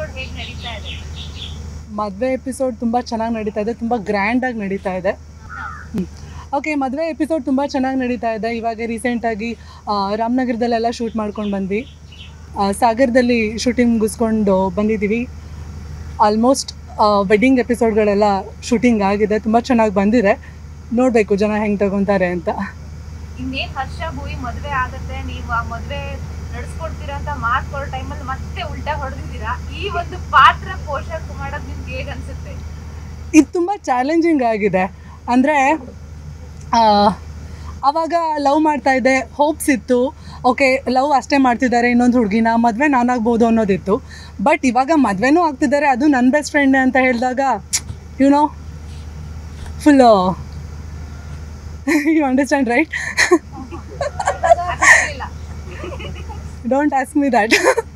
Episode ಹೇಗೆ ನಡೀತಾ ಇದೆ ಮದುವೆ ಎಪಿಸೋಡ್ ತುಂಬ ಚೆನ್ನಾಗಿ ನಡೀತಾ ಇದೆ ತುಂಬ ಗ್ರ್ಯಾಂಡಾಗಿ ನಡೀತಾ ಇದೆ ಓಕೆ ಮದುವೆ ಎಪಿಸೋಡ್ ತುಂಬ ಚೆನ್ನಾಗಿ ನಡೀತಾ ಇದೆ ಇವಾಗ ರೀಸೆಂಟಾಗಿ ರಾಮನಗರದಲ್ಲೆಲ್ಲ ಶೂಟ್ ಮಾಡ್ಕೊಂಡು ಬಂದ್ವಿ ಆ, ಸಾಗರದಲ್ಲಿ ಶೂಟಿಂಗ್ ಮುಗಿಸ್ಕೊಂಡು ಬಂದಿದ್ದೀವಿ ಆಲ್ಮೋಸ್ಟ್ ವೆಡ್ಡಿಂಗ್ ಎಪಿಸೋಡ್ಗಳೆಲ್ಲ ಶೂಟಿಂಗ್ ಆಗಿದೆ ತುಂಬ ಚೆನ್ನಾಗಿ ಬಂದಿದೆ ನೋಡಬೇಕು ಜನ ಹೆಂಗೆ ತಗೊತಾರೆ ಅಂತ ಇನ್ನೇನ್ ಹರ್ಷ ಭೂಯಿ ಮದ್ವೆ ಆಗತ್ತೆ ನೀವು ಆ ಮದ್ವೆ ನಡ್ಸ್ಕೊಡ್ತೀರಾ ಅಂತ ಮಾತ್ ಕೊಡೋ ಟೈಮಲ್ಲಿ ಮತ್ತೆ ಉಲ್ಟಾ ಹೊಡೆದಿದ್ದೀರಾ ಈ ಒಂದು ಪಾತ್ರ ಪೋಷಕ ಮಾಡೋದು ನಿಮ್ಗೆ ಹೇಗ್ ಅನ್ಸುತ್ತೆ ಇದು ತುಂಬ ಚಾಲೆಂಜಿಂಗ್ ಆಗಿದೆ ಅಂದರೆ ಆವಾಗ ಲವ್ ಮಾಡ್ತಾ ಇದ್ದೆ ಹೋಪ್ಸ್ ಇತ್ತು ಓಕೆ ಲವ್ ಅಷ್ಟೇ ಮಾಡ್ತಿದ್ದಾರೆ ಇನ್ನೊಂದು ಹುಡುಗಿನ ಮದುವೆ ನಾನಾಗ್ಬೋದು ಅನ್ನೋದಿತ್ತು ಬಟ್ ಇವಾಗ ಮದುವೆನೂ ಆಗ್ತಿದ್ದಾರೆ ಅದು ನನ್ನ ಬೆಸ್ಟ್ ಫ್ರೆಂಡ್ ಅಂತ ಹೇಳಿದಾಗ you know full you understand right ಇಲ್ಲ don't ask me that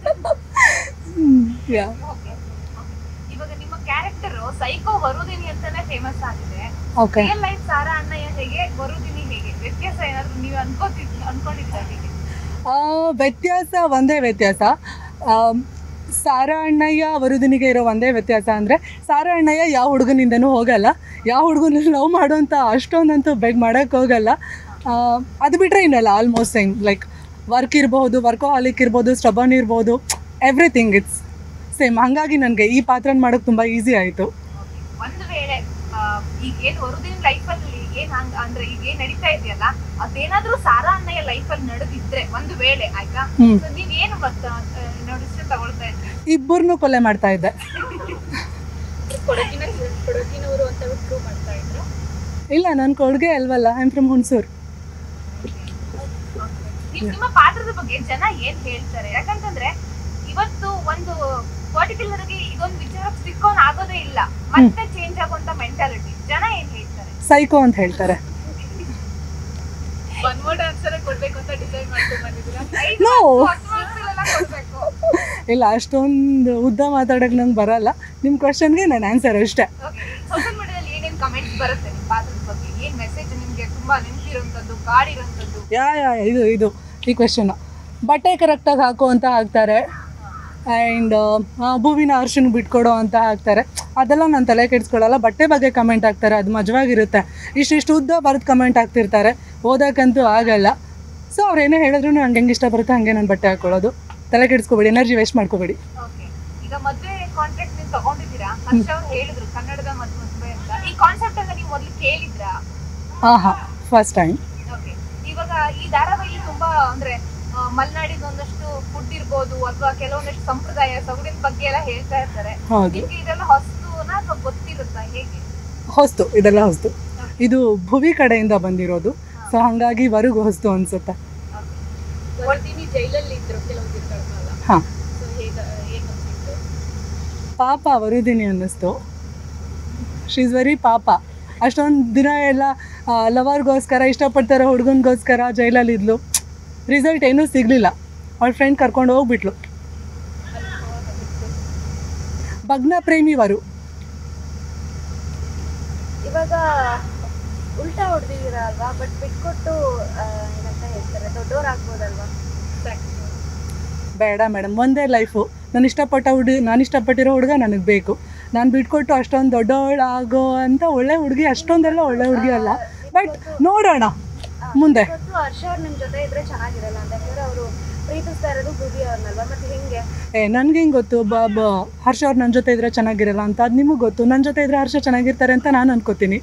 yeah ಇವಾಗ ನಿಮ್ಮ ಕ್ಯಾರೆಕ್ಟರ್ ಸೈಕೋ ವರುದಿನಿ ಅಂತಾನೆ ಫೇಮಸ್ ಆಗಿದೆ okay real life Sara Annaiah ಹೇಗೆ ವರುದಿನಿ ಹೇಗೆ ವ್ಯತ್ಯಾಸ ಏನಾದ್ರು ನೀವು ಅನ್ಕೋತಿದ್ ಅನ್ಕೊಂಡಿದ್ದೀರಾ ಹೇಗೆ ಆ, ವ್ಯತ್ಯಾಸ ಒಂದೇ ವ್ಯತ್ಯಾಸ ಆಮ್, ಸಾರಾ ಅಣ್ಣಯ್ಯ ವರುದಿನಿಗೆ ಇರೋ ಒಂದೇ ವ್ಯತ್ಯಾಸ ಅಂದರೆ ಸಾರಾ ಅಣ್ಣಯ್ಯ ಯಾವ ಹುಡುಗನಿಂದನೂ ಹೋಗಲ್ಲ ಯಾವ ಹುಡುಗನ ಲವ್ ಮಾಡೋಂಥ ಅಷ್ಟೊಂದಂತೂ ಬೆಗ್ ಮಾಡೋಕ್ಕೆ ಹೋಗಲ್ಲ ಆ, ಅದು ಬಿಟ್ಟರೆ ಇನ್ನಲ್ಲ ಆಲ್ಮೋಸ್ಟ್ ಸೇಮ್ ಲೈಕ್ ವರ್ಕ್ ಇರ್ಬೋದು ವರ್ಕೋ ಹಾಲಿಕ್ ಇರ್ಬೋದು ಸ್ಟಬನ್ ಇರ್ಬೋದು ಎವ್ರಿಥಿಂಗ್ ಇಟ್ಸ್ ಸೇಮ್ ಹಾಗಾಗಿ ನನಗೆ ಈ ಪಾತ್ರನ ಮಾಡೋಕ್ಕೆ ತುಂಬ ಈಸಿ ಆಯಿತು ಒಂದು ವೇಳೆ ಆ, ಈಗ ಏನ್ ವರುದಿನ ಲೈಫಲ್ಲಿ ಏನ್ ಹಂಗ ಅಂದ್ರೆ ಈಗ ಏನ್ ನಡೀತಾ ಇದೆಯಲ್ಲ ಅದೇನಾದ್ರೂ ಸಾರಾ ಅಣ್ಣಯ್ಯ ಲೈಫಲ್ಲಿ ನಡೆದಿದ್ರೆ ಒಂದು ವೇಳೆ ಆಯ್ತಾ ಹ್ಮ್. So ನೀವ್ ಏನು ಗೊತ್ತಾ ನೋಡಿಸ್ ತಗೊಳ್ತಾ ಇದ್ರಿ ಇಬ್ಬರನ್ನೂ ಕೊಲೆ ಮಾಡ್ತಾ ಇದ್ದೆ ಕೊಡಗಿನ ಕೊಡಗಿನವರು ಅಂತ ಪ್ರೂವ್ ಮಾಡ್ತಾ ಇದ್ರು ಇಲ್ಲ ನನ್ನ ಕೊಡುಗೆ ಅಲ್ವಲ್ಲ ಐ ಆಮ್ ಫ್ರಮ್ ಹುಣಸೂರು ನಿಮ್ ನಿಮ್ಮ ಪಾತ್ರದ ಬಗ್ಗೆ ಜನ ಏನ್ ಹೇಳ್ತಾರೆ ಯಾಕಂತಂದ್ರೆ ಇವತ್ತು ಒಂದು ಪರ್ಟಿಕ್ಯುಲರ್ ಆಗಿ ಇದೊಂದು ವಿಚಾರ ಸಿಕ್ಕೋನ್ ಆಗೋದೇ ಇಲ್ಲ ಮತ್ತೆ ಚೇಂಜ್ ಆಗುವಂತ ಮೆಂಟಾಲಿಟಿ ಜನ ಏನ್ ಹೇಳ್ತಾರೆ ಸೈಕೋ ಅಂತ ಹೇಳ್ತಾರೆ ಒನ್ ವರ್ಡ್ ಆನ್ಸರ್ ಕೊಡ್ಬೇಕು ಅಂತ ಡಿಸೈಡ್ ಮಾಡ್ಕೊಂಡು ಬಂದಿದ್ದೀರಾ No. ಕೊಡ್ಬೇಕು ಇಲ್ಲ ಅಷ್ಟೊಂದು ಉದ್ದ ಮಾತಾಡೋಕೆ ನಂಗೆ ಬರಲ್ಲ ನಿಮ್ಮ ಕ್ವಶನ್ಗೆ ನಾನು ಆನ್ಸರ್ ಅಷ್ಟೇ ಸೋಷಿಯಲ್ ಮೀಡಿಯಾದಲ್ಲಿ ಏನೇನ್ ಕಮೆಂಟ್ಸ್ ಬರುತ್ತೆ ನಿಮ್ ಪಾತ್ರದ ಬಗ್ಗೆ ಏನ್ ಮೆಸೇಜ್ ನಿಮ್ಗೆ ತುಂಬಾ ನೆನಪಿರುವಂತದ್ದು ಕಾಡಿರುವಂತದ್ದು ಯಾ ಯಾ ಇದು ಇದು ಈ ಕ್ವೆಶನ್ನು ಬಟ್ಟೆ ಕರೆಕ್ಟಾಗಿ ಹಾಕೋ ಅಂತ ಹಾಕ್ತಾರೆ ಆ್ಯಂಡ್ ಭೂವಿನ ಅರ್ಶಿನ ಬಿಟ್ಕೊಡೋ ಅಂತ ಹಾಕ್ತಾರೆ ಅದೆಲ್ಲ ನಾನು ತಲೆ ಕೆಡಿಸ್ಕೊಳ್ಳಲ್ಲ ಬಟ್ಟೆ ಬಗ್ಗೆ ಕಮೆಂಟ್ ಹಾಕ್ತಾರೆ ಅದು ಮಜವಾಗಿರುತ್ತೆ ಇಷ್ಟಿಷ್ಟು ಉದ್ದ ಬರೆದು ಕಮೆಂಟ್ ಹಾಕ್ತಿರ್ತಾರೆ ಓದೋಕ್ಕಂತೂ ಆಗಲ್ಲ ಸೊ ಅವ್ರು ಏನೇ ಹೇಳಿದ್ರು ನಂಗೆ ಹೆಂಗೆ ಇಷ್ಟ ಬರುತ್ತೆ ಹಾಗೆ ನಾನು ಬಟ್ಟೆ ಹಾಕ್ಕೊಳ್ಳೋದು ತಲೆ ಕೆಡಿಸ್ಕೋಬೇಡಿ ಎನರ್ಜಿ ವೇಸ್ಟ್ ಮಾಡ್ಕೋಬೇಡಿ ಓಕೆ ಈಗ ಮದ್ವೆ ಕಾಂಟ್ರಾಕ್ಟ್ ನೀವು ತಗೊಂಡಿದ್ದೀರಾ ಹರ್ಷ ಅವ್ರು ಹೇಳಿದ್ರು ಕನ್ನಡದ ಮದ್- ಮದ್ವೆ ಅಂತ ಈ ಕಾನ್ಸೆಪ್ಟ್ ಅನ್ನ ನೀವು ಮೊದ್ಲು ಕೇಳಿದ್ರಾ ಹಾಂ ಹಾಂ ಫಸ್ಟ್ ಟೈಮ್ ಓಕೆ ಇವಾಗ ಈ ಧಾರಾವಾಹಿ ತುಂಬಾ ಅಂದ್ರೆ ಆ, ಮಲೆನಾಡಿನ ಒಂದಷ್ಟು ಫುಡ್ ಇರ್ಬೋದು ಅಥವಾ ಕೆಲವೊಂದಷ್ಟು ಸಂಪ್ರದಾಯ ಸೊಗಡಿನ ಬಗ್ಗೆ ಎಲ್ಲ ಹೇಳ್ತಾ ಇರ್ತಾರೆ ಹೌದು ನಿಮ್ಗೆ ಇದೆಲ್ಲ ಹೊಸ್ತುನ ಅಥವಾ ಗೊತ್ತಿರುತ್ತಾ ಹೇಗೆ ಹೊಸ್ತು ಇದೆಲ್ಲ ಹೊಸ್ತು ಇದು ಭುವಿ ಕಡೆಯಿಂದ ಬಂದಿರೋದು ಸೊ ಹಾಗಾಗಿ ವರೆಗೂ ಹೊಸ್ತು ಅನಿಸುತ್ತೆ ವರ್ದಿನಿ ಜೈಲಲ್ಲಿ ಇದ್ರು ಕೆಲವು ದಿನಗಳ ಕಾಲ ಹಾಂ ಸೊ ಹೇಗ ಹೇಗೆ ಅನ್ಸಿತ್ತು ಪಾಪ ವರುದಿನಿ ಅನ್ನಿಸ್ತು ಶಿ ಇಸ್ ವೆರಿ ಪಾಪ ಅಷ್ಟೊಂದು ದಿನ ಎಲ್ಲ ಲವರ್ಗೋಸ್ಕರ ಇಷ್ಟಪಡ್ತಾರೋ ಹುಡುಗನಿಗೋಸ್ಕರ ಜೈಲಲ್ಲಿದ್ಲು ರಿಸಲ್ಟ್ ಏನೂ ಸಿಗಲಿಲ್ಲ ಅವಳ ಫ್ರೆಂಡ್ ಕರ್ಕೊಂಡು ಹೋಗ್ಬಿಟ್ಲು ಭಗ್ನ ಪ್ರೇಮಿ ವರು ಇವಾಗ ಉಲ್ಟಾ ಹೊಡೆದಿದ್ದೀರಾ ಅಲ್ವಾ ಬಟ್ ಬಿಟ್ಕೊಟ್ಟು ಆ, ಏನಂತ ಹೇಳ್ತಾರೆ ದೊಡ್ಡವರಾಗ್ಬೋದಲ್ವಾ ಬೇಡ ಮೇಡಮ್ ಒಂದೇ ಲೈಫು ನಾನು ಇಷ್ಟಪಟ್ಟ ಹುಡುಗಿ ನಾನು ಇಷ್ಟಪಟ್ಟಿರೋ ಹುಡುಗ ನನಗೆ ಬೇಕು ನಾನು ಬಿಟ್ಕೊಟ್ಟು ಅಷ್ಟೊಂದು ದೊಡ್ಡವಳಾಗೋ ಅಂತ ಒಳ್ಳೆ ಹುಡುಗಿ ಅಷ್ಟೊಂದೆಲ್ಲ ಒಳ್ಳೆ ಹುಡುಗಿ ಅಲ್ಲ ಬಟ್ ನೋಡೋಣ ಮುಂದೆ ಇವತ್ತು ಹರ್ಷ ಅವ್ರು ನಿಮ್ ಜೊತೆ ಇದ್ರೆ ಚೆನ್ನಾಗಿರಲ್ಲ ಅಂತ ಯಾಕಂದ್ರೆ ಅವರು ಪ್ರೀತಿಸ್ತಾ ಇರೋದು ಭೂವಿ ಅವ್ರನ್ನಲ್ವಾ ಮತ್ತೆ ಹಿಂಗೆ ಏ ನನಗೆ ಹೆಂಗೆ ಗೊತ್ತು ಬ ಬ ಹರ್ಷ ಅವ್ರು ನನ್ನ ಜೊತೆ ಇದ್ರೆ ಚೆನ್ನಾಗಿರಲ್ಲ ಅಂತ ಅದು ನಿಮಗೆ ಗೊತ್ತು ನನ್ನ ಜೊತೆ ಇದ್ರೆ ಹರ್ಷ ಚೆನ್ನಾಗಿರ್ತಾರೆ ಅಂತ ನಾನು ಅನ್ಕೋತೀನಿ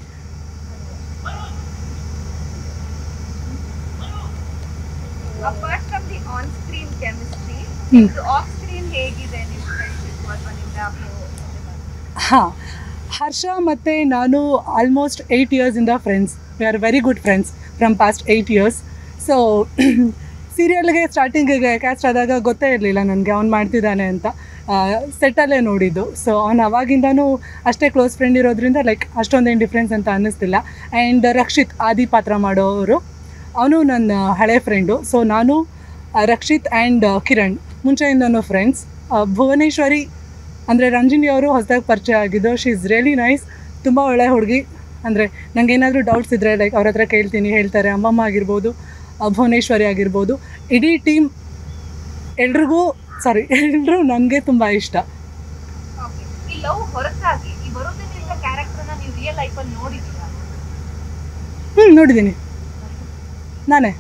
apart from the on screen chemistry hmm. Off screen ಹೇಗಿದೆ ನಿಮ್ಮ ಫ್ರೆಂಡ್ಶಿಪ್ ಅಥವಾ ನಿಮ್ಮ ಹಾಂ ಹರ್ಷ ಮತ್ತು ನಾನು ಆಲ್ಮೋಸ್ಟ್ ಏಯ್ಟ್ ಇಯರ್ಸಿಂದ friends we are very good friends from past eight years so ಸೀರಿಯಲ್ಗೆ ಸ್ಟಾರ್ಟಿಂಗಿಗೆ ಕ್ಯಾಸ್ಟ್ ಆದಾಗ ಗೊತ್ತೇ ಇರಲಿಲ್ಲ ನನಗೆ ಅವ್ನು ಮಾಡ್ತಿದ್ದಾನೆ ಅಂತ ಸೆಟ್ಟಲ್ಲೇ ನೋಡಿದ್ದು ಸೊ ಅವ್ನು ಅವಾಗಿಂದನೂ ಅಷ್ಟೇ ಕ್ಲೋಸ್ ಫ್ರೆಂಡ್ ಇರೋದ್ರಿಂದ ಲೈಕ್ ಅಷ್ಟೊಂದೇನು ಡಿಫ್ರೆನ್ಸ್ ಅಂತ ಅನ್ನಿಸ್ತಿಲ್ಲ ಆ್ಯಂಡ್ ರಕ್ಷಿತ್ ಆದಿ ಪಾತ್ರ ಮಾಡೋರು ಅವನು ನನ್ನ ಹಳೆ ಫ್ರೆಂಡು ಸೊ ನಾನು ಆ, ರಕ್ಷಿತ್ ಆ್ಯಂಡ್ ಕಿರಣ್ ಮುಂಚೆಯಿಂದನೂ ಫ್ರೆಂಡ್ಸ್ ಭುವನೇಶ್ವರಿ ಅಂದರೆ ರಂಜಿನಿ ಅವರು ಹೊಸದಾಗಿ ಪರಿಚಯ ಆಗಿದ್ದು ಶಿ ಇಸ್ ರಿಯಲಿ ನೈಸ್ ತುಂಬ ಒಳ್ಳೆ ಹುಡುಗಿ ಅಂದರೆ ನಂಗೆ ಏನಾದರೂ ಡೌಟ್ಸ್ ಇದ್ದರೆ ಲೈಕ್ ಅವ್ರ ಹತ್ರ ಕೇಳ್ತೀನಿ ಹೇಳ್ತಾರೆ ಅಮ್ಮಮ್ಮ ಆಗಿರ್ಬೋದು ಆ, ಭುವನೇಶ್ವರಿ ಆಗಿರ್ಬೋದು ಇಡೀ ಟೀಮ್ ಎಲ್ರಿಗೂ ಸಾರಿ ಎಲ್ಲರೂ ನನಗೆ ತುಂಬ ಇಷ್ಟ ಲವ್ ಹೊರತಾಗಿ ಈ ಬರೋದಿನಿಂದ ಕ್ಯಾರೆಕ್ಟರ್ನ ನೀವು ರಿಯಲ್ ಲೈಫಲ್ಲಿ ನೋಡಿದ್ದೀರಾ ಹ್ಞೂ ನೋಡಿದ್ದೀನಿ ನಾನೇ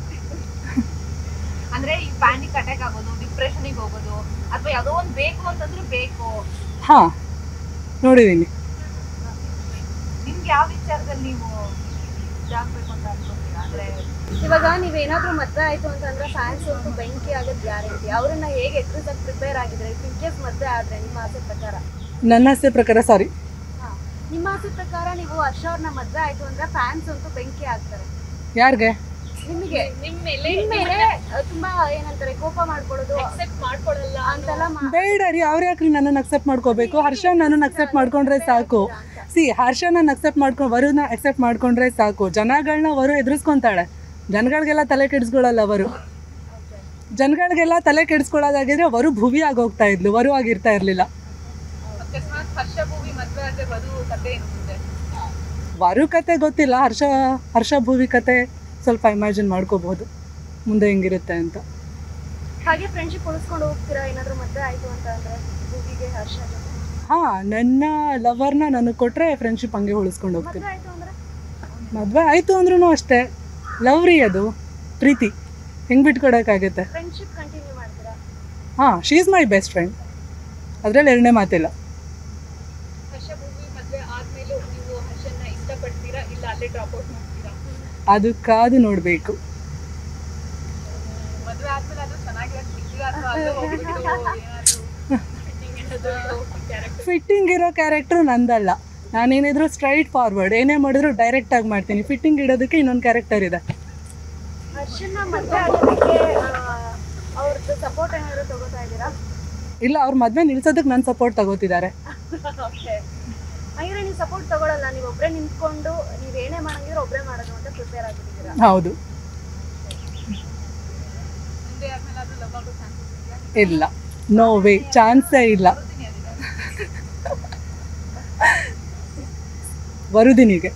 ಅಂದ್ರೆ ಈ ಪ್ಯಾನಿಕ್ ಅಟ್ಯಾಕ್ ಆಗೋದು ಡಿಪ್ರೆಷನ್ಗೆ ಹೋಗೋದು ಅಥವಾ ಯಾವುದೋ ಒಂದು ಬೇಕು ಅಂತಂದ್ರೆ ಬೇಕು ಹಾಂ ನೋಡಿದ್ದೀನಿ ನಿಮ್ಗೆ ಯಾವ ವಿಚಾರದಲ್ಲಿ ನೀವು ಇದಾಗಬೇಕು ಅಂತ ಅನ್ಕೊಂತೀರಾ ಅಂದ್ರೆ ಇವಾಗ ನೀವೇನಾದ್ರೂ ಮದ್ವೆ ಆಯ್ತು ಅಂತಂದ್ರೆ ಫ್ಯಾನ್ಸ್ ಅಂತೂ ಬೆಂಕಿ ಆಗೋದು ಗ್ಯಾರಂಟಿ ಅವ್ರನ್ನ ಹೇಗೆ ಎದುರಿಸಕ್ ಪ್ರಿಪೇರ್ ಆಗಿದ್ರೆ ಇನ್ ಕೇಸ್ ಮದ್ವೆ ಆದ್ರೆ ನಿಮ್ಮ ಆಸೆ ಪ್ರಕಾರ ನನ್ನ ಆಸೆ ಪ್ರಕಾರ ಸಾರಿ ಹಾ. ನಿಮ್ಮ ಆಸೆ ಪ್ರಕಾರ ನೀವು ಹರ್ಷ ಅವ್ರನ್ನ ಮದ್ವೆ ಆಯ್ತು ಅಂದ್ರೆ ಫ್ಯಾನ್ಸ್ ಅಂತೂ ಬೆಂಕಿ ಆಗ್ತಾರೆ ಯಾರಿಗೆ ನಿಮಗೆ ನಿಮ್ಮ ಮೇಲೆ ನಿಮ್ ಮೇಲೆ ಅಹ್, ತುಂಬಾ ಏನಂತಾರೆ ಕೋಪ ಮಾಡ್ಕೊಳ್ಳೋದು ಅಕ್ಸೆಪ್ಟ್ ಮಾಡ್ಕೊಳ್ಳಲ್ಲ ಅಂತೆಲ್ಲ ಮಾ- ಬೇಡ ರೀ ಅವ್ರು ಯಾಕ್ರಿ ನನ್ನನ್ನು ಅಕ್ಸೆಪ್ಟ್ ಮಾಡ್ಕೋಬೇಕು ಹರ್ಷ ನನ್ನನ್ನು ಅಕ್ಸೆಪ್ಟ್ ಮಾಡ್ಕೊಂಡ್ರೆ ಸಾಕು ಸಿ ಹರ್ಷ ನನ್ನ ಅಕ್ಸೆಪ್ಟ್ ಮಾಡ್ಕೊಂಡು ವರುನ ಅಕ್ಸೆಪ್ಟ್ ಮಾಡ್ಕೊಂಡ್ರೆ ಸಾಕು ಜನಗಳನ್ನ ವರು ಎದುರಿಸ್ಕೊಂತಾಳೆ ಜನಗಳಿಗೆಲ್ಲ ತಲೆ ಕೆಡಿಸ್ಕೊಳ್ಳಲ್ಲ ವರು ಜನಗಳಿಗೆಲ್ಲ ತಲೆ ಕೆಡಿಸ್ಕೊಳ್ಳೋದಾಗಿದ್ರೆ ವರು ಭುವಿ ಆಗೋಗ್ತಾ ಇದ್ಲು ವರು ಆಗಿರ್ತಾ ಇರಲಿಲ್ಲ ಅಕಸ್ಮಾತ್ ಹರ್ಷ ಭೂಮಿ ಮದ್ವೆ ಆದ್ರೆ ಬದು ಕತೆ ಏನು ಮುಂದೆ ವರು ಕತೆ ಗೊತ್ತಿಲ್ಲ ಹರ್ಷ ಹರ್ಷ ಭುವಿ ಕತೆ ಸ್ವಲ್ಪ ಇಮ್ಯಾಜಿನ್ ಮಾಡ್ಕೋಬಹುದು ಮುಂದೆ ಹೆಂಗಿರುತ್ತೆ ಅಂತ ಹಾಗೆ ಫ್ರೆಂಡ್ಶಿಪ್ ಉಳಿಸ್ಕೊಂಡು ಹೋಗ್ತೀರಾ ಏನಾದ್ರೂ ಮದ್ವೆ ಆಯ್ತು ಅಂತ ಅಂದ್ರೆ ಭೂಮಿಗೆ ಹರ್ಷ ಜೊತೆ ಹಾಂ ನನ್ನ ಲವರ್ನ ನನಗೆ ಕೊಟ್ಟರೆ ಫ್ರೆಂಡ್ಶಿಪ್ ಹಂಗೆ ಉಳಿಸ್ಕೊಂಡು ಹೋಗ್ತೀನಿ ಮದ್ವೆ ಆಯ್ತು ಅಂದ್ರೆ ಮದುವೆ ಆಯಿತು ಅಂದ್ರೂ ಅಷ್ಟೇ ಲವ್ ರೀ ಅದು ಪ್ರೀತಿ ಹೆಂಗೆ ಬಿಟ್ಕೊಡೋಕ್ಕಾಗುತ್ತೆ ಫ್ರೆಂಡ್ಶಿಪ್ ಕಂಟಿನ್ಯೂ ಮಾಡ್ತೀರಾ ಹಾಂ she is my best friend ಅದರಲ್ಲಿ ಎರಡನೇ ಮಾತಿಲ್ಲ ಹರ್ಷ ಭೂಮಿ ಮದ್ವೆ ಆದ್ಮೇಲೂ ನೀವು ಹರ್ಷನ್ನ ಇಷ್ಟಪಡ್ತೀರಾ ಇಲ್ಲ ಅಲ್ಲೇ ಡ್ರಾಪ್ ಔಟ್ ಮಾಡ್ತೀರಾ ಅದು ಕಾದು ನೋಡಬೇಕು ಮದ್ವೆ ಆದ್ಮೇಲೆ ಅದು ಚೆನ್ನಾಗಿರೋ ಸಿಕ್ಕಿಲ್ಲ ಅಥವಾ ಅಲ್ಲೇ ಹೋಗ್ಬಿಟ್ಟು ಏನಾದ್ರು ಕ್ಯಾರೆಕ್ಟರ್ ಫಿಟ್ಟಿಂಗ್ ಇರೋ ಕ್ಯಾರೆಕ್ಟ್ರು ನಂದಲ್ಲ ನಾನೇನಿದ್ರು ಸ್ಟ್ರೈಟ್ ಫಾರ್ವರ್ಡ್ ಏನೇ ಮಾಡಿದ್ರು ಡೈರೆಕ್ಟಾಗಿ ಮಾಡ್ತೀನಿ ಫಿಟ್ಟಿಂಗ್ ಇಡೋದಕ್ಕೆ ಇನ್ನೊಂದು ಕ್ಯಾರೆಕ್ಟರ್ ಇದೆ ಹರ್ಷನ್ನ ಮದ್ವೆ ಆಗೋದಕ್ಕೆ ಅವ್ರದ್ದು ಸಪೋರ್ಟ್ ಏನಾದ್ರು ತಗೋತಾ ಇದ್ದೀರಾ ಇಲ್ಲ ಅವ್ರ ಮದುವೆ ನಿಲ್ಸೋದಕ್ಕೆ ನನ್ನ ಸಪೋರ್ಟ್ ತಗೋತಿದ್ದಾರೆ ಹಾಗಿದ್ರೆ ನೀವು ಸಪೋರ್ಟ್ ತಗೊಳಲ್ಲ ನೀವು ಒಬ್ಬರೇ ನಿಂತ್ಕೊಂಡು ನೀವು ಏನೇ ಮಾಡಂಗಿದ್ರೆ ಒಬ್ಬರೇ ಮಾಡೋದು ಅಂತ ಪ್ರಿಪೇರ್ ಆಗಿದ್ದೀರಾ ಹೌದು ಮುಂದೆ ಆದ್ಮೇಲೆ ಅದು ಲವ್ ಆಗೋ ಚಾನ್ಸಸ್ ಇದೆಯಾ ಇಲ್ಲ ನೋ ವೇ ಚಾನ್ಸೇ ಇಲ್ಲ ಬರುತ್ತೀನಿ ಅದಿದೆ ವರುದಿನಿಗೆ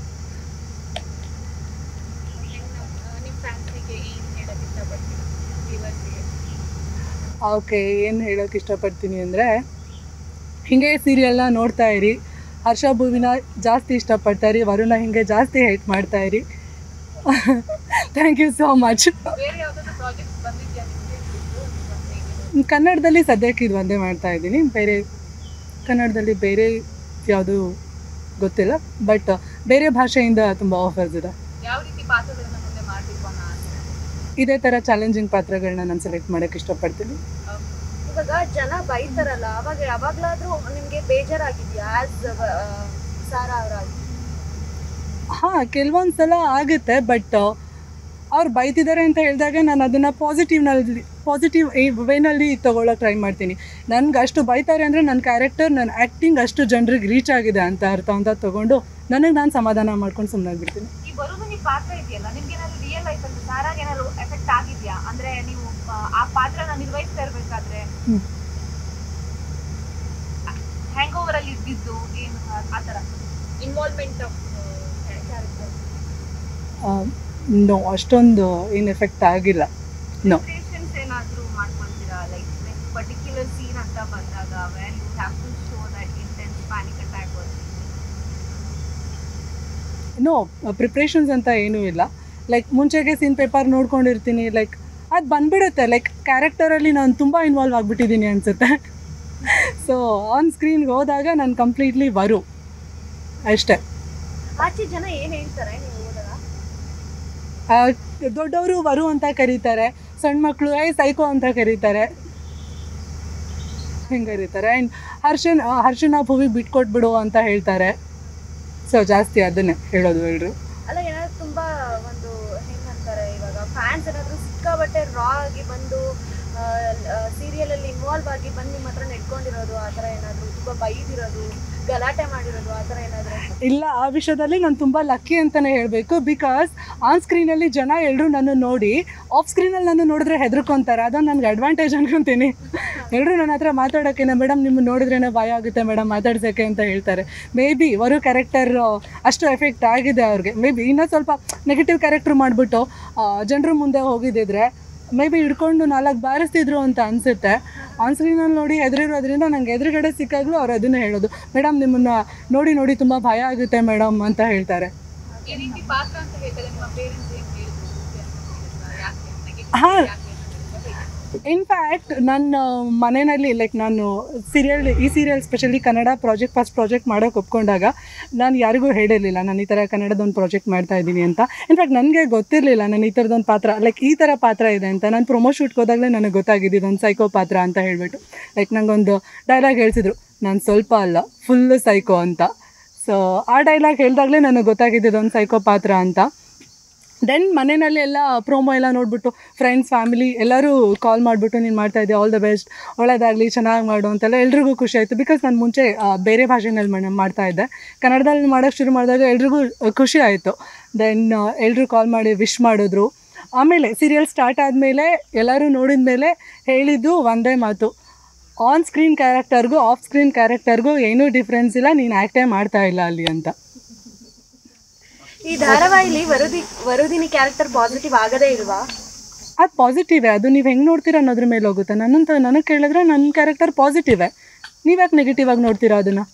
ನಿಮ್ಮ ಫ್ಯಾನ್ಸಿಗೆ ಏನು ಹೇಳಕ್ ಇಷ್ಟಪಡ್ತೀರಾ ವ್ಯೂವರ್ಸಿಗೆ ಓಕೆ ಏನು ಹೇಳೋಕೆ ಇಷ್ಟಪಡ್ತೀನಿ ಅಂದರೆ ಹೀಗೆ ಸೀರಿಯಲ್ನ ನೋಡ್ತಾ ಇರಿ ಹರ್ಷ ಭೂವಿನ ಜಾಸ್ತಿ ಇಷ್ಟಪಡ್ತಾ ಇರಿ ವರುಣ ಹಿಂಗೆ ಜಾಸ್ತಿ ಹೇಟ್ ಮಾಡ್ತಾ ಇರಿ ಥ್ಯಾಂಕ್ ಯು ಸೋ ಮಚ್ ಬೇರೆ ಯಾವ್ದಾದ್ರು ಪ್ರಾಜೆಕ್ಟ್ಸ್ ಬಂದಿದ್ಯಾ ನಿಮಗೆ ಕನ್ನಡದಲ್ಲಿ ಸದ್ಯಕ್ಕೆ ಇದು ಒಂದೇ ಮಾಡ್ತಾ ಇದ್ದೀನಿ ಬೇರೆ ಕನ್ನಡದಲ್ಲಿ ಬೇರೆ ಯಾವುದು ಗೊತ್ತಿಲ್ಲ ಬಟ್ ಬೇರೆ ಭಾಷೆಯಿಂದ ತುಂಬ ಆಫರ್ಸ್ ಇದೆ ಯಾವ ರೀತಿ ಪಾತ್ರಗಳನ್ನ ಮುಂದೆ ಮಾಡಬೇಕು ಅನ್ನೋ ಆಸೆ ಇದೇ ಥರ ಚಾಲೆಂಜಿಂಗ್ ಪಾತ್ರಗಳನ್ನ ನಾನು ಸೆಲೆಕ್ಟ್ ಮಾಡೋಕ್ಕೆ ಇಷ್ಟಪಡ್ತೀನಿ ಇವಾಗ ಜನ ಬೈತಾರಲ್ಲ ಅವಾಗ ಯಾವಾಗ್ಲಾದ್ರೂ ನಿಮ್ಗೆ ಬೇಜಾರಾಗಿದ್ಯಾ ಆಸ್ ಸಾರಾ ಅವರಾಗಿ ಹಾಂ ಕೆಲವೊಂದು ಸಲ ಆಗುತ್ತೆ ಬಟ್ ಅವ್ರು ಬೈತಿದ್ದಾರೆ ಅಂತ ಹೇಳಿದಾಗ ನಾನು ಅದನ್ನು ಪಾಸಿಟಿವ್ನಲ್ಲಿ ಪಾಸಿಟಿವ್ ವೇನಲ್ಲಿ ತೊಗೊಳಕ್ಕೆ ಟ್ರೈ ಮಾಡ್ತೀನಿ ನನಗೆ ಅಷ್ಟು ಬೈತಾರೆ ಅಂದರೆ ನನ್ನ ಕ್ಯಾರೆಕ್ಟರ್ ನನ್ನ ಆ್ಯಕ್ಟಿಂಗ್ ಅಷ್ಟು ಜನರಿಗೆ ರೀಚ್ ಆಗಿದೆ ಅಂತ ಅರ್ಥ ಅಂತ ತೊಗೊಂಡು ನನಗೆ ನಾನು ಸಮಾಧಾನ ಮಾಡ್ಕೊಂಡು ಸುಮ್ಮನೆ ಬಿಡ್ತೀನಿ ಈ ಬರೋದು ನೀವು ಪಾತ್ರ ಇದೆಯಲ್ಲ ನಿಮ್ಗೆ ಏನಾದ್ರು ರಿಯಲ್ ಲೈಫ್ ಅಲ್ಲಿ ಸಾರಾಗ ಏನಾದ್ರು ಎಫೆಕ್ಟ್ ಆಗಿದ್ಯಾ ಅಂದ್ರೆ ನೀವು ಆ, ಆ ಪಾತ್ರನ ನಿರ್ವಹಿಸ್ತಾ ಇರ್ಬೇಕಾದ್ರೆ ಹ್ಮ್. ಹ್ಯಾಂಗ್ ಓವರ್ ಅಲ್ಲಿ ಇದ್ದಿದ್ದು ಏನು ಆ- ಆ ತರ ಇನ್ವಾಲ್ವ್ಮೆಂಟ್ ಆಫ್ ಕ್ಯಾರೆಕ್ಟರ್ ನೋ ಅಷ್ಟೊಂದು ಏನು ಎಫೆಕ್ಟ್ ಆಗಿಲ್ಲ ನೋ ಪ್ರಿಪರೇಷನ್ಸ್ ಏನಾದ್ರು ಮಾಡ್ಕೊಳ್ತೀರಾ ಲೈಕ್ ಪರ್ಟಿಕ್ಯುಲರ್ ಸೀನ್ ಅಂತ ಬಂದಾಗ when you have to show that intense panic attack no preparations ಅಂತ ಏನೂ ಇಲ್ಲ ಲೈಕ್ ಮುಂಚೆಗೆ ಸೀನ್ ಪೇಪರ್ ನೋಡ್ಕೊಂಡಿರ್ತೀನಿ ಲೈಕ್ ಅದು ಬಂದ್ಬಿಡುತ್ತೆ ಲೈಕ್ ಕ್ಯಾರೆಕ್ಟರಲ್ಲಿ ನಾನು ತುಂಬ ಇನ್ವಾಲ್ವ್ ಆಗಿಬಿಟ್ಟಿದ್ದೀನಿ ಅನಿಸುತ್ತೆ ಸೊ ಆನ್ ಸ್ಕ್ರೀನ್ಗೆ ಹೋದಾಗ ನಾನು ಕಂಪ್ಲೀಟ್ಲಿ ಬರು ಅಷ್ಟೇ ಆಚೆ ಜನ ಏನ್ ಹೇಳ್ತಾರೆ ನೀವು ಹೋದಾಗ ದೊಡ್ಡವರು ವರು ಅಂತ ಕರೀತಾರೆ ಸಣ್ಣ ಮಕ್ಕಳು ಏ ಸೈಕೋ ಅಂತ ಕರೀತಾರೆ ಹಿಂಗೆ ಕರೀತಾರೆ ಆ್ಯಂಡ್ ಹರ್ಷನ್ ಆ, ಹರ್ಷನ ಭೂವಿ ಬಿಟ್ಕೊಟ್ಬಿಡು ಅಂತ ಹೇಳ್ತಾರೆ ಸೊ ಜಾಸ್ತಿ ಅದನ್ನೇ ಹೇಳೋದು ಎಲ್ಲರೂ ಅಲ್ಲ ಏನಾದ್ರು ತುಂಬಾ ಒಂದು ಹೆಂಗಂತಾರೆ ಇವಾಗ ಫ್ಯಾನ್ಸ್ ಏನಾದ್ರು ಸಿಕ್ಕಾಬಟ್ಟೆ ರಾ ಆಗಿ ಬಂದು ಸೀರಿಯಲ್ ಅಲ್ಲಿ ಇನ್ವಾಲ್ವ್ ಆಗಿ ಬಂದು ನಿಮ್ಮ ಹತ್ರ ನೆಡ್ಕೊಂಡಿರೋದು ಆ ಥರ ಏನಾದ್ರು ತುಂಬಾ ಬೈದಿರೋದು ಗಲಾಟೆ ಮಾಡಿರೋದು ಆ ಥರ ಏನಾದ್ರು ಇಲ್ಲ ಆ ವಿಷಯದಲ್ಲಿ ನಾನು ತುಂಬ ಲಕ್ಕಿ ಅಂತಲೇ ಹೇಳಬೇಕು ಬಿಕಾಸ್ ಆನ್ ಸ್ಕ್ರೀನಲ್ಲಿ ಜನ ಎಲ್ಲರೂ ನನ್ನ ನೋಡಿ ಆಫ್ ಸ್ಕ್ರೀನಲ್ಲಿ ನಾನು ನೋಡಿದ್ರೆ ಹೆದರ್ಕೊಂತಾರೆ ಅದೊಂದು ನನಗೆ ಅಡ್ವಾಂಟೇಜ್ ಅನ್ಕೊತೀನಿ ಎಲ್ಲರೂ ನನ್ನ ಹತ್ರ ಮಾತಾಡೋಕ್ಕೇನೆ ಮೇಡಮ್ ನಿಮ್ಮ ನೋಡಿದ್ರೇ ಭಯ ಆಗುತ್ತೆ ಮೇಡಮ್ ಮಾತಾಡ್ಸೋಕ್ಕೆ ಅಂತ ಹೇಳ್ತಾರೆ ಮೇ ಬಿ ವರು ಕ್ಯಾರೆಕ್ಟರ್ ಅಷ್ಟು ಎಫೆಕ್ಟ್ ಆಗಿದೆ ಅವ್ರಿಗೆ ಮೇ ಬಿ ಇನ್ನೂ ಸ್ವಲ್ಪ ನೆಗೆಟಿವ್ ಕ್ಯಾರೆಕ್ಟರ್ ಮಾಡಿಬಿಟ್ಟು ಜನರ ಮುಂದೆ ಹೋಗಿದ್ದಿದ್ರೆ ಮೇ ಬಿ ಹಿಡ್ಕೊಂಡು ನಾಲ್ಕು ಬಾರಿಸ್ತಿದ್ರು ಅಂತ ಅನಿಸುತ್ತೆ ಆನ್ ಸ್ಕ್ರೀನಲ್ಲಿ ನೋಡಿ ಹೆದರಿರೋದ್ರಿಂದ ನಂಗೆ ಎದುರುಗಡೆ ಸಿಕ್ಕಾಗಲೂ ಅವ್ರು ಅದನ್ನೇ ಹೇಳೋದು ಮೇಡಮ್ ನಿಮ್ಮನ್ನು ನೋಡಿ ನೋಡಿ ತುಂಬ ಭಯ ಆಗುತ್ತೆ ಮೇಡಮ್ ಅಂತ ಹೇಳ್ತಾರೆ ಈ ರೀತಿ ಪಾತ್ರ ಅಂತ ಹೇಳ್ತಾರೆ ನಿಮ್ಮ ಪೇರೆಂಟ್ಸ್ ಏನ್ ಹೇಳಿದ್ರು ಯಾಕೆ negative ಹಾ. ಯಾಕೆ ಅಂತ ಹೇಳಿದ್ರು? ಇನ್ಫ್ಯಾಕ್ಟ್ ನನ್ನ ಮನೆಯಲ್ಲಿ ಲೈಕ್ ನಾನು ಸೀರಿಯಲ್ ಈ serial specially Kannada project first project ಮಾಡೋಕೆ ಒಪ್ಕೊಂಡಾಗ ನಾನು ಯಾರಿಗೂ ಹೇಳಿರಲಿಲ್ಲ ನಾನು ಈ ಥರ ಕನ್ನಡದೊಂದು ಪ್ರಾಜೆಕ್ಟ್ ಮಾಡ್ತಾ ಇದ್ದೀನಿ ಅಂತ ಇನ್ಫ್ಯಾಕ್ಟ್ ನನಗೆ ಗೊತ್ತಿರಲಿಲ್ಲ ನಾನು ಈ ಥರದೊಂದು ಪಾತ್ರ ಲೈಕ್ ಈ ಥರ ಪಾತ್ರ ಇದೆ ಅಂತ ನಾನು ಪ್ರೊಮೋ ಶೂಟ್ಗೆ ಹೋದಾಗಲೇ ನನಗೆ ಗೊತ್ತಾಗಿದೆ ಇದೊಂದು ಸೈಕೋ ಪಾತ್ರ ಅಂತ ಹೇಳ್ಬಿಟ್ಟು ಲೈಕ್ ನಂಗೊಂದು ಡೈಲಾಗ್ ಹೇಳ್ತಿದ್ರು ನಾನು ಸ್ವಲ್ಪ ಅಲ್ಲ ಫುಲ್ಲು ಸೈಕೋ ಅಂತ ಸೊ ಆ ಡೈಲಾಗ್ ಹೇಳಿದಾಗಲೇ ನನಗೆ ಗೊತ್ತಾಗಿದೆ ಇದೊಂದು ಸೈಕೋ ಪಾತ್ರ ಅಂತ ದೆನ್ ಮನೆಯಲ್ಲಿ ಎಲ್ಲ ಪ್ರೋಮೋ ಎಲ್ಲ ನೋಡಿಬಿಟ್ಟು ಫ್ರೆಂಡ್ಸ್ ಫ್ಯಾಮಿಲಿ ಎಲ್ಲರೂ ಕಾಲ್ ಮಾಡಿಬಿಟ್ಟು ನೀನು ಮಾಡ್ತಾ ಇದ್ದೆ ಆಲ್ ದ ಬೆಸ್ಟ್ ಒಳ್ಳೇದಾಗಲಿ ಚೆನ್ನಾಗಿ ಮಾಡು ಅಂತೆಲ್ಲ ಎಲ್ರಿಗೂ ಖುಷಿ ಆಯಿತು ಬಿಕಾಸ್ ನಾನು ಮುಂಚೆ ಆ, ಬೇರೆ ಭಾಷೆನಲ್ಲಿ ಮಾಡ್- ಮಾಡ್ತಾ ಇದ್ದೆ ಕನ್ನಡದಲ್ಲಿ ಮಾಡೋಕ್ಕೆ ಶುರು ಮಾಡಿದಾಗ ಎಲ್ರಿಗೂ ಖುಷಿ ಆಯಿತು ದೆನ್ ಎಲ್ಲರೂ ಕಾಲ್ ಮಾಡಿ ವಿಶ್ ಮಾಡಿದ್ರು ಆಮೇಲೆ ಸೀರಿಯಲ್ ಸ್ಟಾರ್ಟ್ ಆದಮೇಲೆ ಎಲ್ಲರೂ ನೋಡಿದ ಮೇಲೆ ಹೇಳಿದ್ದು ಒಂದೇ ಮಾತು ಆನ್ ಸ್ಕ್ರೀನ್ ಕ್ಯಾರೆಕ್ಟರ್ಗೂ ಆಫ್ ಸ್ಕ್ರೀನ್ ಕ್ಯಾರೆಕ್ಟರ್ಗೂ ಏನೂ ಡಿಫ್ರೆನ್ಸ್ ಇಲ್ಲ ನೀನು ಆ್ಯಕ್ಟೇ ಮಾಡ್ತಾ ಇಲ್ಲ ಅಲ್ಲಿ ಅಂತ ಈ ಧಾರಾವಾಹಿಲಿ ವರುದಿ ವರುದಿನಿ ಕ್ಯಾರೆಕ್ಟರ್ ಪಾಸಿಟಿವ್ ಆಗದೇ ಇಲ್ವಾ ಅದು ಪಾಸಿಟಿವೇ ಅದು ನೀವು ಹೆಂಗೆ ನೋಡ್ತೀರಾ ಅನ್ನೋದ್ರ ಮೇಲೆ ಹೋಗುತ್ತೆ ನನ್ನಂತ ನನಗೆ ಕೇಳಿದ್ರೆ ನನ್ನ ಕ್ಯಾರೆಕ್ಟರ್ ಪಾಸಿಟಿವೇ ನೀವ್ಯಾಕೆ ನೆಗೆಟಿವ್ ಆಗಿ ನೋಡ್ತೀರಾ ಅದನ್ನು